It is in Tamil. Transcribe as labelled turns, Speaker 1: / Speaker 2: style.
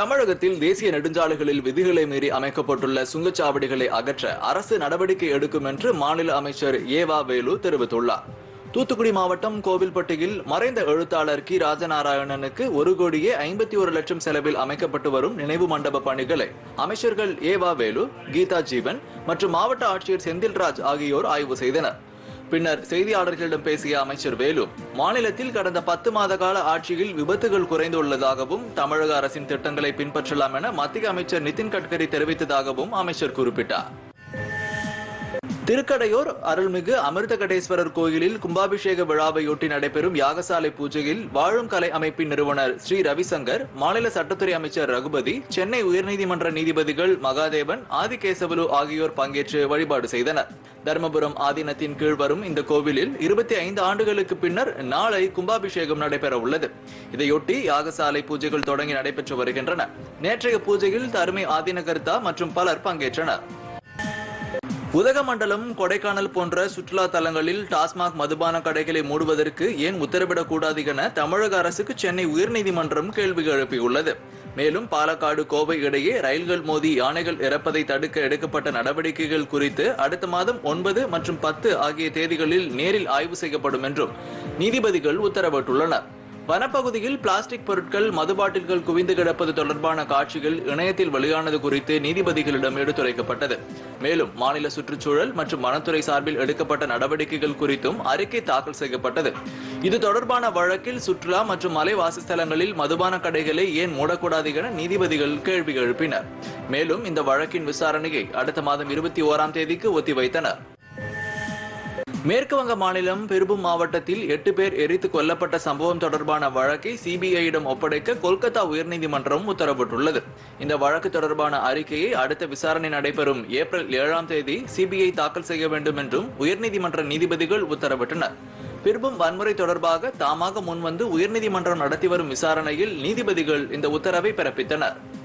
Speaker 1: தமிழகத்தில் தேசிய நெடுஞ்சாலைகளில் விதிகளை மீறி அமைக்கப்பட்டுள்ள சுங்கச்சாவடிகளை அகற்ற அரசு நடவடிக்கை எடுக்கும் என்று மாநில அமைச்சர் ஏவா வேலு தெரிவித்துள்ளார் தூத்துக்குடி மாவட்டம் கோவில்பட்டியில் மறைந்த எழுத்தாளர் கி ராஜநாராயணனுக்கு ஒரு கோடியே ஐம்பத்தி ஒரு லட்சம் செலவில் அமைக்கப்பட்டு வரும் நினைவு மண்டப பணிகளை அமைச்சர்கள் ஏவா வேலு கீதா ஜீவன் மற்றும் மாவட்ட ஆட்சியர் செந்தில்ராஜ் ஆகியோர் ஆய்வு செய்தனர் பின்னர் செய்தியாளர்களிடம் பேசிய அமைச்சர் வேலு மாநிலத்தில் கடந்த பத்து மாத கால ஆட்சியில் விபத்துகள் குறைந்துள்ளதாகவும் தமிழக அரசின் திட்டங்களை பின்பற்றலாம் என மத்திய அமைச்சர் நிதின் கட்கரி தெரிவித்ததாகவும் அமைச்சர் குறிப்பிட்டார் திருக்கடையூர் அருள்மிகு அமிர்தகடேஸ்வரர் கோயிலில் கும்பாபிஷேக விழாவையொட்டி நடைபெறும் யாகசாலை பூஜையில் வாழும் கலை அமைப்பின் நிறுவனர் ஸ்ரீ ரவிசங்கர் மாநில சட்டத்துறை அமைச்சர் ரகுபதி சென்னை உயர்நீதிமன்ற நீதிபதிகள் மகாதேவன் ஆதிகேசவலு ஆகியோர் பங்கேற்று வழிபாடு செய்தனர் தர்மபுரம் ஆதீனத்தின் கீழ் வரும் இந்த கோவிலில் இருபத்தி ஐந்து ஆண்டுகளுக்கு பின்னர் நாளை கும்பாபிஷேகம் நடைபெற உள்ளது இதையொட்டி யாகசாலை பூஜைகள் தொடங்கி நடைபெற்று வருகின்றன நேற்றைய பூஜையில் தருமை ஆதீனகர்த்தா மற்றும் பலர் பங்கேற்றனர் உதகமண்டலம் கொடைக்கானல் போன்ற சுற்றுலா தலங்களில் டாஸ்மாக் மதுபான கடைகளை மூடுவதற்கு ஏன் உத்தரவிடக்கூடாது என தமிழக அரசுக்கு சென்னை உயர்நீதிமன்றம் கேள்வி எழுப்பியுள்ளது மேலும் பாலக்காடு கோவை இடையே ரயில்கள் மோதி யானைகள் இறப்பதை தடுக்க எடுக்கப்பட்ட நடவடிக்கைகள் குறித்து அடுத்த மாதம் ஒன்பது மற்றும் பத்து ஆகிய தேதிகளில் நேரில் ஆய்வு செய்யப்படும் என்றும் நீதிபதிகள் உத்தரவிட்டுள்ளனர் வனப்பகுதியில் பிளாஸ்டிக் பொருட்கள் மது பாட்டில்கள் குவிந்து கிடப்பது தொடர்பான காட்சிகள் இணையத்தில் வெளியானது குறித்து நீதிபதிகளிடம் எடுத்துரைக்கப்பட்டது மேலும் மாநில சுற்றுச்சூழல் மற்றும் வனத்துறை சார்பில் எடுக்கப்பட்ட நடவடிக்கைகள் குறித்தும் அறிக்கை தாக்கல் செய்யப்பட்டது இது தொடர்பான வழக்கில் சுற்றுலா மற்றும் மலை வாசஸ்தலங்களில் மதுபான கடைகளை ஏன் மூடக்கூடாது என நீதிபதிகள் கேள்வி எழுப்பினர் மேலும் இந்த வழக்கின் விசாரணையை அடுத்த மாதம் இருபத்தி ஓராம் தேதிக்கு ஒத்திவைத்தனர் மேற்கு வங்க மாநிலம் பெருபும் மாவட்டத்தில் எட்டு பேர் எரித்து கொல்லப்பட்ட சம்பவம் தொடர்பான வழக்கை சிபிஐயிடம் ஒப்படைக்க கொல்கத்தா உயர்நீதிமன்றம் உத்தரவிட்டுள்ளது இந்த வழக்கு தொடர்பான அறிக்கையை அடுத்த விசாரணை நடைபெறும் ஏப்ரல் ஏழாம் தேதி சிபிஐ தாக்கல் செய்ய வேண்டும் என்றும் உயர்நீதிமன்ற நீதிபதிகள் உத்தரவிட்டனர் பிற்பும் வன்முறை தொடர்பாக தாமாக முன்வந்து உயர்நீதிமன்றம் நடத்தி வரும் விசாரணையில் நீதிபதிகள் இந்த உத்தரவை பிறப்பித்தனர்